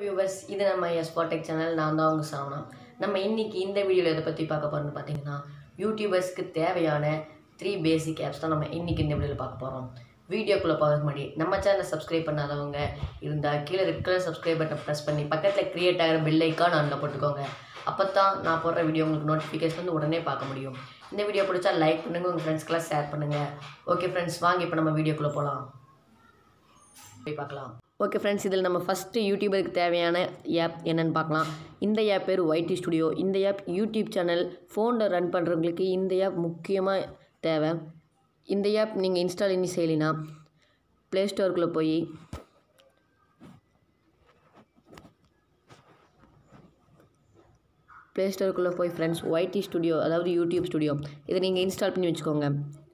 viewers இது நம்ம எஸ்பாடெக் channel நான் தான் உங்கள் சரவணா நம்ம இன்னைக்கு இந்த வீடியோவில் எதை பற்றி பார்க்க போகிறோம்னு பார்த்தீங்கன்னா யூடியூபர்ஸ்க்கு தேவையான த்ரீ பேசிக் ஆப்ஸ் தான் நம்ம இன்னைக்கு இந்த வீடியோவில் பார்க்க போகிறோம் வீடியோக்குள்ளே போகிறதுக்கு முன்னாடி நம்ம சேனலை சப்ஸ்கிரைப் பண்ணாதவங்க இருந்தால் கீழே இருக்கிற சப்ஸ்கிரைப் பட்டனை ப்ரெஸ் பண்ணி பக்கத்தில் க்ரியேட் ஆகிற பெல் ஐக்கான் ஆனில் போட்டுக்கோங்க அப்போ தான் நான் போடுற வீடியோ உங்களுக்கு நோட்டிஃபிகேஷன் வந்து உடனே பார்க்க முடியும் இந்த வீடியோ பிடிச்சா லைக் பண்ணுங்கள் உங்கள் ஃப்ரெண்ட்ஸ்க்கெல்லாம் ஷேர் பண்ணுங்கள் ஓகே ஃப்ரெண்ட்ஸ் வாங்க இப்போ நம்ம வீடியோக்குள்ளே போகலாம் போய் பார்க்கலாம் ஓகே ஃப்ரெண்ட்ஸ் இதில் நம்ம ஃபஸ்ட்டு யூடியூபருக்கு தேவையான ஆப் என்னென்னு பார்க்கலாம் இந்த ஆப் பேர் ஒய்டி ஸ்டுடியோ இந்த ஆப் யூடியூப் சேனல் ஃபோனில் ரன் பண்ணுறவங்களுக்கு இந்த ஆப் முக்கியமாக தேவை இந்த ஆப் நீங்கள் இன்ஸ்டால் பண்ணி செய்யலைன்னா ப்ளே ஸ்டோருக்குள்ளே போய் ப்ளே ஸ்டோருக்குள்ளே போய் ஃப்ரெண்ட்ஸ் ஒய்டி ஸ்டுடியோ அதாவது யூடியூப் ஸ்டுடியோ இதை நீங்கள் இன்ஸ்டால் பண்ணி வச்சுக்கோங்க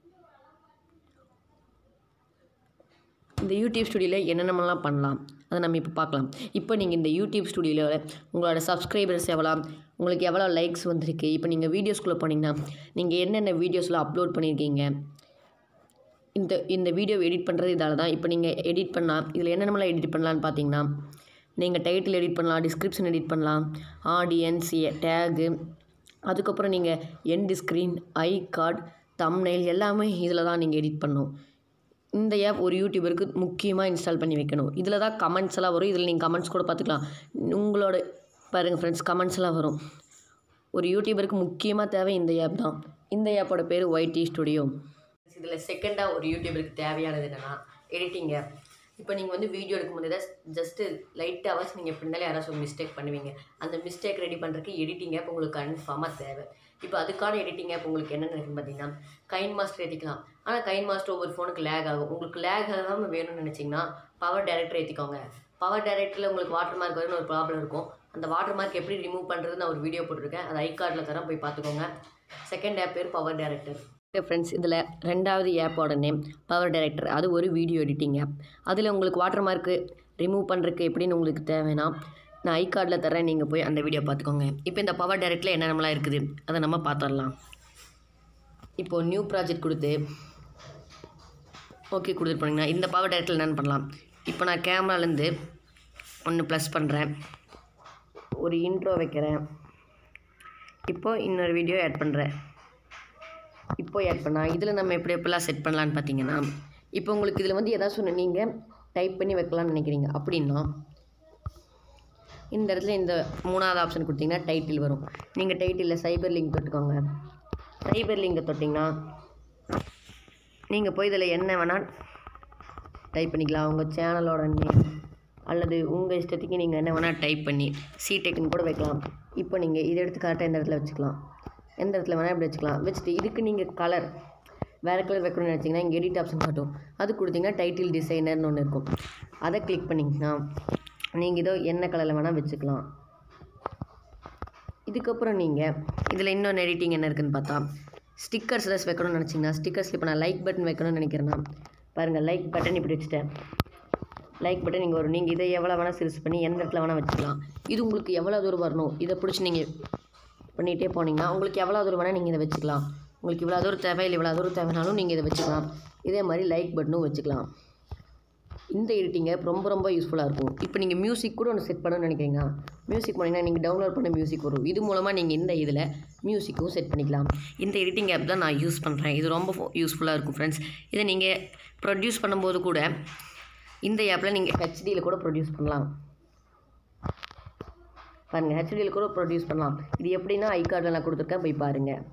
இந்த யூடியூப் ஸ்டுடியோவில் என்னென்னலாம் பண்ணலாம் அதை நம்ம இப்போ பார்க்கலாம் இப்போ நீங்கள் இந்த யூடியூப் ஸ்டுடியோவில் உங்களோட சப்ஸ்கிரைபர்ஸ் எவ்வளோ உங்களுக்கு எவ்வளோ லைக்ஸ் வந்திருக்கு இப்போ நீங்கள் வீடியோஸ்குள்ளே போனீங்கன்னா நீங்கள் என்னென்ன வீடியோஸ்லாம் அப்லோட் பண்ணியிருக்கீங்க இந்த இந்த வீடியோ எடிட் பண்ணுறது இதால் தான் இப்போ நீங்கள் எடிட் பண்ணால் இதில் என்னென்னலாம் எடிட் பண்ணலான்னு பார்த்தீங்கன்னா நீங்கள் டைட்டில் எடிட் பண்ணலாம் டிஸ்கிரிப்ஷன் எடிட் பண்ணலாம் ஆடியன்ஸ் டேகு அதுக்கப்புறம் நீங்கள் end screen I card thumbnail எல்லாமே இதில் தான் நீங்கள் எடிட் பண்ணணும் இந்த ஆப் ஒரு யூடியூபருக்கு முக்கியமாக இன்ஸ்டால் பண்ணி வைக்கணும் இதில் தான் கமெண்ட்ஸ் எல்லாம் வரும் இதில் நீங்கள் கமெண்ட்ஸ் கூட பார்த்துக்கலாம் உங்களோட பாருங்கள் ஃப்ரெண்ட்ஸ் கமெண்ட்ஸ் எல்லாம் வரும் ஒரு யூடியூபருக்கு முக்கியமாக தேவை இந்த ஆப் தான் இந்த ஆப்போட பேர் ஒய்டி ஸ்டுடியோ இதில் செகண்டாக ஒரு யூடியூபருக்கு தேவையானது என்னென்னா எடிட்டிங் ஆப் இப்போ நீங்கள் வந்து வீடியோ எடுக்கும்போது ஏதாவது ஜஸ்ட்டு லைட்டாக நீங்கள் எப்படி இருந்தாலும் யாராச்சும் ஒரு மிஸ்டேக் பண்ணுவீங்க அந்த மிஸ்டேக் ரெடி பண்ணுறதுக்கு எடிட்டிங் ஆப் உங்களுக்கு கன்ஃபார்மாக தேவை இப்போ அதுக்கான எடிட்டிங் ஆப் உங்களுக்கு என்னென்ன இருக்குன்னு பார்த்தீங்கன்னா கைன் மாஸ்டர் ஏற்றிக்கலாம் ஆனால் கைன் மாஸ்டர் ஒவ்வொரு ஃபோனுக்கு லேக் ஆகும் உங்களுக்கு லேக் ஆகாமல் வேணும்னு நினச்சிங்கன்னா பவர் டைரக்டர் ஏற்றிக்கோங்க பவர் டைரக்டரில் உங்களுக்கு வாட்டர் மார்க் வரும்னு ஒரு ப்ராப்ளம் இருக்கும் அந்த வாட்டர் மார்க் எப்படி ரிமூவ் பண்ணுறதுன்னு நான் ஒரு வீடியோ போட்டிருக்கேன் அது ஐ கார்டில் தரேன் போய் பார்த்துக்கோங்க செகண்ட் ஆப் பேர் பவர் டைரக்டர் ஓகே ஃப்ரெண்ட்ஸ் இதில் ரெண்டாவது ஆப்போட நேம் பவர் டைரக்டர் அது ஒரு வீடியோ எடிட்டிங் ஆப் அதில் உங்களுக்கு வாட்டர் மார்க்கு ரிமூவ் பண்ணுறதுக்கு எப்படின்னு உங்களுக்கு தேவைன்னா நான் ஐ கார்டில் தரேன் நீங்கள் போய் அந்த வீடியோ பார்த்துக்கோங்க இப்போ இந்த பவர் டைரக்டில் என்னென்னலாம் இருக்குது அதை நம்ம பார்த்துடலாம் இப்போது நியூ ப்ராஜெக்ட் கொடுத்து ஓகே கொடுத்துட்டு போனீங்கன்னா இந்த பவர் டைரக்டில் என்னென்னு பண்ணலாம் இப்போ நான் கேமராலேருந்து ஒன்று ப்ளஸ் பண்ணுறேன் ஒரு இன்ட்ரோ வைக்கிறேன் இப்போது இன்னொரு வீடியோ ஆட் பண்ணுறேன் இப்போ ஆட் பண்ணால் இதில் நம்ம எப்படி எப்படிலாம் செட் பண்ணலான்னு பார்த்தீங்கன்னா இப்போ உங்களுக்கு இதில் வந்து எதாவது சொன்ன நீங்கள் டைப் பண்ணி வைக்கலாம்னு நினைக்கிறீங்க அப்படின்னா இந்த இடத்துல இந்த மூணாவது ஆப்ஷன் கொடுத்தீங்கன்னா டைட்டில் வரும் நீங்கள் டைட்டிலில் சைபர் லிங்க் தொட்டுக்கோங்க சைபர் லிங்கை தொட்டிங்கன்னா நீங்கள் போய் இதில் என்ன வேணால் டைப் பண்ணிக்கலாம் உங்கள் சேனலோட நேம் அல்லது உங்கள் இஷ்டத்துக்கு நீங்கள் என்ன வேணால் டைப் பண்ணி சிடெக்னு கூட வைக்கலாம் இப்போ நீங்கள் இதை எடுத்து கரெக்டாக இந்த இடத்துல வச்சுக்கலாம் எந்த இடத்துல வேணால் இப்படி வச்சுக்கலாம் வச்சுட்டு இதுக்கு நீங்கள் கலர் வேறு கலர் வைக்கணும்னு நினச்சிங்கன்னா இங்கே எடிட் ஆப்ஷன் காட்டும் அது கொடுத்தீங்கன்னா டைட்டில் டிசைனர்னு ஒன்று இருக்கும் அதை கிளிக் பண்ணிங்கன்னா நீங்கள் இதோ என்ன கலரில் வேணால் வச்சுக்கலாம் இதுக்கப்புறம் நீங்கள் இதில் இன்னொன்று எடிட்டிங் என்ன இருக்குதுன்னு பார்த்தா ஸ்டிக்கர்ஸ் ஏதாச்சும் வைக்கணும்னு நினச்சிங்கன்னா ஸ்டிக்கர்ஸ் இப்போ நான் லைக் பட்டன் வைக்கணும்னு நினைக்கிறேன்னா பாருங்கள் லைக் பட்டன் இப்படி வச்சுட்டேன் லைக் பட்டன் நீங்கள் வரும் நீங்கள் இதை எவ்வளோ வேணால் சிறுசு பண்ணி எந்த இடத்துல வேணால் வச்சுக்கலாம் இது உங்களுக்கு எவ்வளோ தூரம் வரணும் இதை பிடிச்சி நீங்கள் பண்ணிகிட்டே போனீங்கன்னா உங்களுக்கு எவ்வளோ தூரம் வேணால் நீங்கள் இதை வச்சுக்கலாம் உங்களுக்கு இவ்வளோ தூரம் தேவை இல்லை இவ்வளோ தூரம் தேவைனாலும் நீங்கள் இதை வச்சுக்கலாம் இதே மாதிரி லைக் பட்டனும் வச்சுக்கலாம் இந்த எடிட்டிங் ஆப் ரொம்ப ரொம்ப யூஸ்ஃபுல்லாக இருக்கும் இப்போ நீங்கள் மியூசிக் கூட ஒன்று செட் பண்ணணும்னு நினைக்கிறீங்கன்னா மியூசிக் பண்ணிங்கன்னா நீங்கள் டவுன்லோட் பண்ண மியூசிக் வரும் இது மூலமாக நீங்கள் இந்த இதில் மியூசிக்கும் செட் பண்ணிக்கலாம் இந்த எடிட்டிங் ஆப் தான் நான் யூஸ் பண்ணுறேன் இது ரொம்ப யூஸ்ஃபுல்லாக இருக்கும் ஃப்ரெண்ட்ஸ் இதை நீங்கள் ப்ரொடியூஸ் பண்ணும்போது கூட இந்த ஆப்பில் நீங்கள் ஹெச்டியில் கூட ப்ரொடியூஸ் பண்ணலாம் பாருங்கள் ஹெச்டியில் கூட ப்ரொடியூஸ் பண்ணலாம் இது எப்படின்னா ஐ கார்டில் நான் கொடுத்துருக்கேன் போய் பாருங்கள்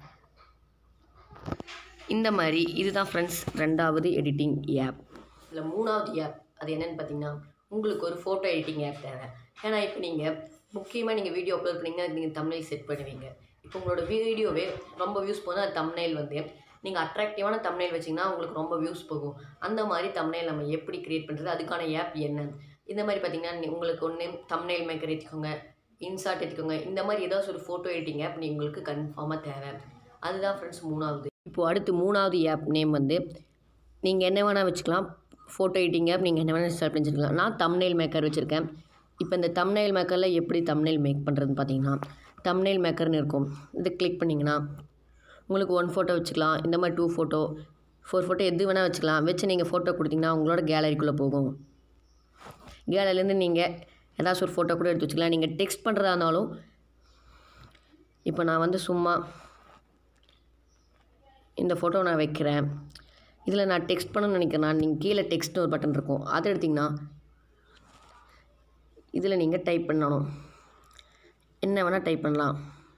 இந்த மாதிரி இதுதான் ஃப்ரெண்ட்ஸ் ரெண்டாவது எடிட்டிங் ஆப் இதில் மூணாவது ஆப் அது என்னென்னு பார்த்தீங்கன்னா உங்களுக்கு ஒரு ஃபோட்டோ எடிட்டிங் ஆப் தேவை ஏன்னா இப்போ நீங்கள் முக்கியமாக நீங்கள் வீடியோ அப்லோட் பண்ணிங்கன்னா நீங்கள் தமிழில் செட் பண்ணுவீங்க இப்போ உங்களோட வீடியோவே ரொம்ப வியூஸ் போனால் அது தம்னைல் வந்து நீங்கள் அட்ராக்டிவான தம்னைல் வச்சிங்கன்னா உங்களுக்கு ரொம்ப வியூஸ் போகும் அந்த மாதிரி தம்னைல் நம்ம எப்படி க்ரியேட் பண்ணுறது அதுக்கான ஆப் என்ன இந்த மாதிரி பார்த்தீங்கன்னா உங்களுக்கு ஒன்று தம்னைல் மேக்கர் ஏற்றிக்கோங்க இன்சார்ட் ஏற்றிக்கோங்க இந்த மாதிரி ஏதாச்சும் ஒரு ஃபோட்டோ எடிட்டிங் ஆப் நீ உங்களுக்கு கன்ஃபார்மாக தேவை அதுதான் ஃப்ரெண்ட்ஸ் மூணாவது இப்போது அடுத்து மூணாவது ஆப் நேம் வந்து நீங்கள் என்ன வேணால் வச்சுக்கலாம் ஃபோட்டோ எடிட்டிங் ஆப் நீங்கள் என்ன வேணால் இன்ஸ்டால் பண்ணி வச்சுக்கலாம் நான் தம்னைல் மேக்கர் வச்சுருக்கேன் இப்போ இந்த தம்னைல் மேக்கரில் எப்படி தம்னைல் மேக் பண்ணுறதுன்னு பார்த்தீங்கன்னா தம்னைல் மேக்கர்னு இருக்கும் இதை கிளிக் பண்ணிங்கன்னா உங்களுக்கு ஒன் ஃபோட்டோ வச்சுக்கலாம் இந்த மாதிரி டூ ஃபோட்டோ ஃபோர் ஃபோட்டோ எது வேணால் வச்சுக்கலாம் வச்சு நீங்கள் ஃபோட்டோ கொடுத்தீங்கன்னா உங்களோட கேலரிக்குள்ளே போகும் கேலரிலேருந்து நீங்கள் ஏதாச்சும் ஒரு ஃபோட்டோ கூட எடுத்து வச்சுக்கலாம் நீங்கள் டெக்ஸ்ட் பண்ணுறதா இருந்தாலும் இப்போ நான் வந்து சும்மா இந்த ஃபோட்டோ நான் வைக்கிறேன் இதில் நான் டெக்ஸ்ட் பண்ணணும்னு நினைக்கிறேன்னா நீங்கள் கீழே டெக்ஸ்ட்னு ஒரு பட்டன் இருக்கும் அதை எடுத்திங்கன்னா இதில் நீங்கள் டைப் பண்ணணும் என்ன வேணால் டைப் பண்ணலாம்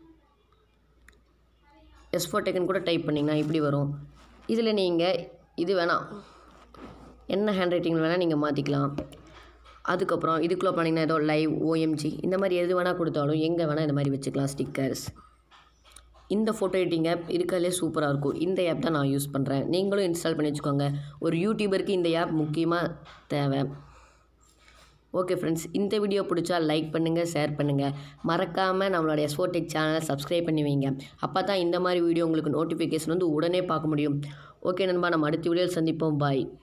எஸ் ஃபோர் டெக்கன் கூட டைப் பண்ணிங்கன்னா இப்படி வரும் இதில் நீங்கள் இது வேணாம் என்ன ஹேண்ட் ரைட்டிங் வேணால் நீங்கள் மாற்றிக்கலாம் அதுக்கப்புறம் இதுக்குள்ளே பண்ணிங்கன்னா ஏதோ லைவ் ஓஎம்ஜி இந்த மாதிரி எது வேணால் கொடுத்தாலும் எங்கே வேணால் இந்த மாதிரி வச்சுக்கலாம் ஸ்டிக்கர்ஸ் இந்த ஃபோட்டோ எடிட்டிங் ஆப் இருக்கிறதுலே சூப்பராக இருக்கும் இந்த ஆப் தான் நான் யூஸ் பண்ணுறேன் நீங்களும் இன்ஸ்டால் பண்ணி வச்சுக்கோங்க ஒரு யூடியூபருக்கு இந்த ஆப் முக்கியமாக தேவை ஓகே ஃப்ரெண்ட்ஸ் இந்த வீடியோ பிடிச்சா லைக் பண்ணுங்கள் ஷேர் பண்ணுங்கள் மறக்காமல் நம்மளுடைய எஸ்ஓடெக் சேனலை சப்ஸ்கிரைப் பண்ணி வைங்க அப்போ தான் இந்த மாதிரி வீடியோ உங்களுக்கு நோட்டிஃபிகேஷன் வந்து உடனே பார்க்க முடியும் ஓகே நண்பா நம்ம அடுத்த வீடியோவில் சந்திப்போம் பாய்